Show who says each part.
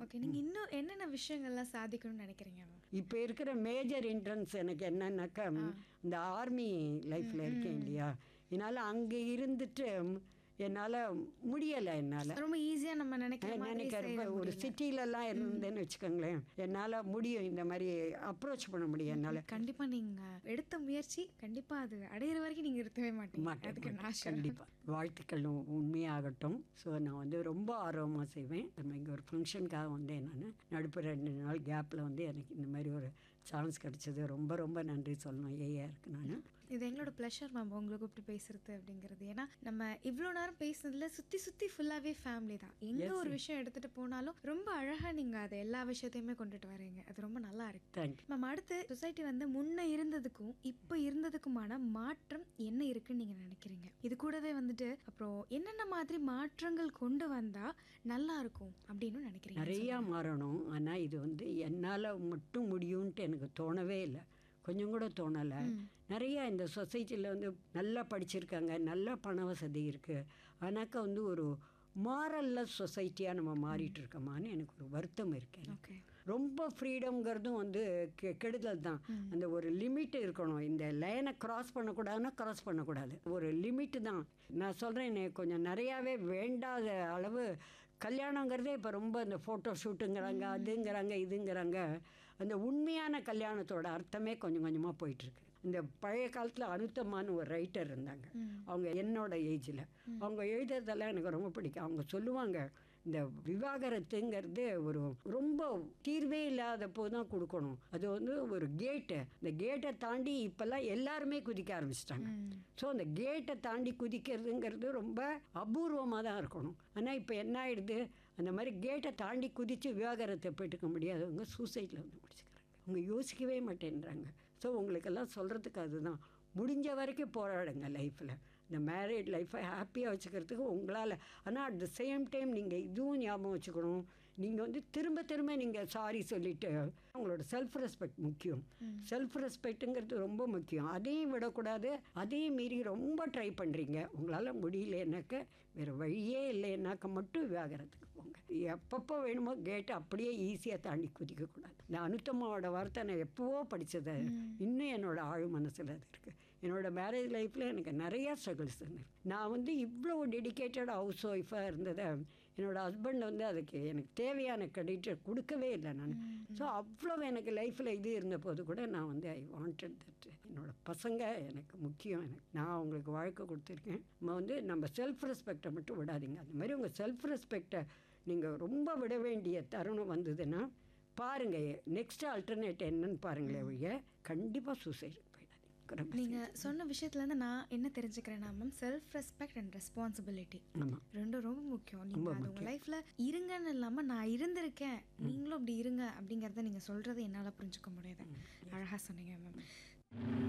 Speaker 1: Okay நீங்க இன்னும் என்னென்ன விஷயங்கள்லாம் சாதிக்கணும்னு நினைக்கிறீங்க மேம்
Speaker 2: இப்போ இருக்கிற மேஜர் இன்ட்ரன்ஸ் எனக்கு என்னன்னாக்கா இந்த ஆர்மி லைஃப்பில் இருக்கேன் இல்லையா என்னால் அங்கே இருந்துட்டு என்னால் முடியலை என்னால்
Speaker 1: ரொம்ப ஈஸியா நம்ம நினைக்கிற மாதிரி
Speaker 2: நினைக்கிறப்ப
Speaker 1: செய்ய
Speaker 2: ஒரு
Speaker 1: முடியல.
Speaker 2: சிட்டிலலாம் இருந்தேன்னு வச்சுக்கோங்களேன் என்னால் முடியும் இந்த மாதிரி அப்ரோச் பண்ண முடியும் என்னால்
Speaker 1: கண்டிப்பா நீங்க எடுத்த முயற்சி கண்டிப்பா அது அடையிற வரைக்கும் நீங்க நிறுத்தவே மாட்டீங்க அதுக்கு நான் sure.
Speaker 2: கண்டிப்பாக வாழ்த்துக்கள் உ- உண்மையாகட்டும் ஸோ நான் வந்து ரொம்ப ஆர்வமாக செய்வேன் நம்ம இங்கே ஒரு ஃபங்க்ஷனுக்காக வந்தேன் நான் நடுப்பு ரெண்டு நாள் கேப்பில் வந்து எனக்கு இந்த மாதிரி ஒரு சான்ஸ் கிடைச்சது ரொம்ப ரொம்ப நன்றி சொல்லணும் ஏஆருக்கு நான்
Speaker 1: இது எங்களோட ப்ளஷர் மேம் உங்களை கூப்பிட்டு பேசுறது அப்படிங்கிறது ஏன்னா நம்ம இவ்வளோ நேரம் பேசுனதுல சுத்தி சுத்தி ஃபுல்லாவே ஃபேமிலி தான் எங்க ஒரு விஷயம் எடுத்துட்டு போனாலும் ரொம்ப அழகா நீங்க அதை எல்லா விஷயத்தையுமே கொண்டுட்டு வரீங்க அது ரொம்ப நல்லா இருக்கு
Speaker 2: தேங்க்யூ
Speaker 1: மேம் அடுத்து சொசைட்டி வந்து முன்ன இருந்ததுக்கும் இப்போ இருந்ததுக்குமான மாற்றம் என்ன இருக்குன்னு நீங்க நினைக்கிறீங்க இது கூடவே வந்துட்டு அப்புறம் என்னென்ன மாதிரி மாற்றங்கள் கொண்டு வந்தா நல்லா இருக்கும் அப்படின்னு நினைக்கிறீங்க
Speaker 2: நிறையா மாறணும் ஆனால் இது வந்து என்னால் மட்டும் முடியும்ன்ட்டு எனக்கு தோணவே இல்லை கொஞ்சம் கூட தோணலை நிறையா இந்த சொசைட்டியில் வந்து நல்லா படிச்சிருக்காங்க நல்ல பண வசதி இருக்குது ஆனாக்கா வந்து ஒரு மாரல்லஸ் சொசைட்டியாக நம்ம மாறிட்டு இருக்கோமான்னு எனக்கு ஒரு வருத்தம் இருக்கு எனக்கு.
Speaker 1: ஓகே
Speaker 2: ரொம்ப ஃப்ரீடம்ங்கிறதும் வந்து கெ- கெடுதல் தான் அந்த ஒரு லிமிட் இருக்கணும் இந்த லைனை கிராஸ் பண்ணக்கூடாதுன்னா கிராஸ் பண்ணக்கூடாது ஒரு லிமிட்டு தான் நான் சொல்கிறேன் கொஞ்சம் நிறையாவே வேண்டாத அளவு கல்யாணங்கிறதே இப்போ ரொம்ப இந்த ஃபோட்டோ ஷூட்டுங்கிறாங்க அதுங்கிறாங்க இதுங்கிறாங்க அந்த உண்மையான கல்யாணத்தோட அர்த்தமே கொஞ்சம் கொஞ்சமாக போயிட்டுருக்கு இந்த பழைய காலத்தில் அனுத்தமான ஒரு ரைட்டர் இருந்தாங்க அவங்க என்னோட ஏஜில் அவங்க எழுதுறதெல்லாம் எனக்கு ரொம்ப பிடிக்கும் அவங்க சொல்லுவாங்க இந்த விவாகரத்துங்கிறது ஒரு ரொம்ப தீர்வே இல்லாத போது தான் கொடுக்கணும் அது வந்து ஒரு கேட்டு இந்த கேட்டை தாண்டி இப்போல்லாம் எல்லாருமே குதிக்க ஆரம்பிச்சிட்டாங்க ஸோ அந்த கேட்டை தாண்டி குதிக்கிறதுங்கிறது ரொம்ப அபூர்வமாக தான் இருக்கணும் ஆனால் இப்போ என்ன ஆயிடுது அந்த மாதிரி கேட்டை தாண்டி குதித்து விவாகரத்தை போயிட்டுக்க முடியாதவங்க சூசைட்டில் வந்து முடிச்சுக்கிறாங்க அவங்க யோசிக்கவே மாட்டேன்றாங்க ஸோ உங்களுக்கெல்லாம் சொல்கிறதுக்கு அதுதான் முடிஞ்ச வரைக்கும் போராடுங்க லைஃப்பில் இந்த மேரிட் லைஃப்பை ஹாப்பியாக வச்சுக்கிறதுக்கு உங்களால் ஆனால் அட் த சேம் டைம் நீங்கள் இதுவும் ஞாபகம் வச்சுக்கணும் நீங்கள் வந்து திரும்ப திரும்ப நீங்கள் சாரி சொல்லிட்டு உங்களோட செல்ஃப் ரெஸ்பெக்ட் முக்கியம் செல்ஃப் ரெஸ்பெக்ட்டுங்கிறது ரொம்ப முக்கியம் அதையும் விடக்கூடாது அதையும் மீறி ரொம்ப ட்ரை பண்ணுறீங்க உங்களால் முடியலனாக்க வேறு வழியே இல்லைன்னாக்க மட்டும் விவாகரத்துக்கு போங்க எப்பப்போ வேணுமோ கேட்டை அப்படியே ஈஸியாக தாண்டி குதிக்கக்கூடாது இந்த அனுத்தம்மாவோட வார்த்தை நான் எப்போவோ படித்தது இன்னும் என்னோட ஆழ் மனசில் அது இருக்குது என்னோட மேரேஜ் லைஃப்பில் எனக்கு நிறையா ஸ்ட்ரகிள்ஸ் இருந்தது நான் வந்து இவ்வளோ டெடிக்கேட்டட் ஹவுஸ் ஒய்ஃபாக இருந்ததை என்னோட ஹஸ்பண்ட் வந்து அதுக்கு எனக்கு தேவையான கிரெடிட் கொடுக்கவே இல்லை நான் ஸோ அவ்வளோ எனக்கு லைஃப்பில் இது இருந்த போது கூட நான் வந்து ஐ வாண்டட் தட் என்னோட பசங்க எனக்கு முக்கியம் எனக்கு நான் அவங்களுக்கு வாழ்க்கை கொடுத்துருக்கேன் நம்ம வந்து நம்ம செல்ஃப் ரெஸ்பெக்டை மட்டும் விடாதீங்க அந்த மாதிரி உங்கள் செல்ஃப் ரெஸ்பெக்டை நீங்கள் ரொம்ப விட வேண்டிய தருணம் வந்ததுன்னா பாருங்கள் நெக்ஸ்ட் ஆல்டர்னேட் என்னன்னு பாருங்களேன் ஒழிய கண்டிப்பாக சூசைடு போயிடாதீங்க ரொம்ப
Speaker 1: நீங்க சொன்ன விஷயத்துல இருந்து நான் என்ன தெரிஞ்சுக்கிறேன்னா ma'am self respect and responsibility
Speaker 2: ஆமாம்
Speaker 1: ரெண்டும் ரொம்ப முக்கியம் நீங்க அது உங்க லைஃப்ல இருங்கன்னு இல்லாம நான் இருந்திருக்கேன் நீங்களும் அப்படி இருங்க அப்படிங்கறத நீங்க சொல்றது என்னால புரிஞ்சுக்க முடியுது அழகா சொன்னீங்க மேம்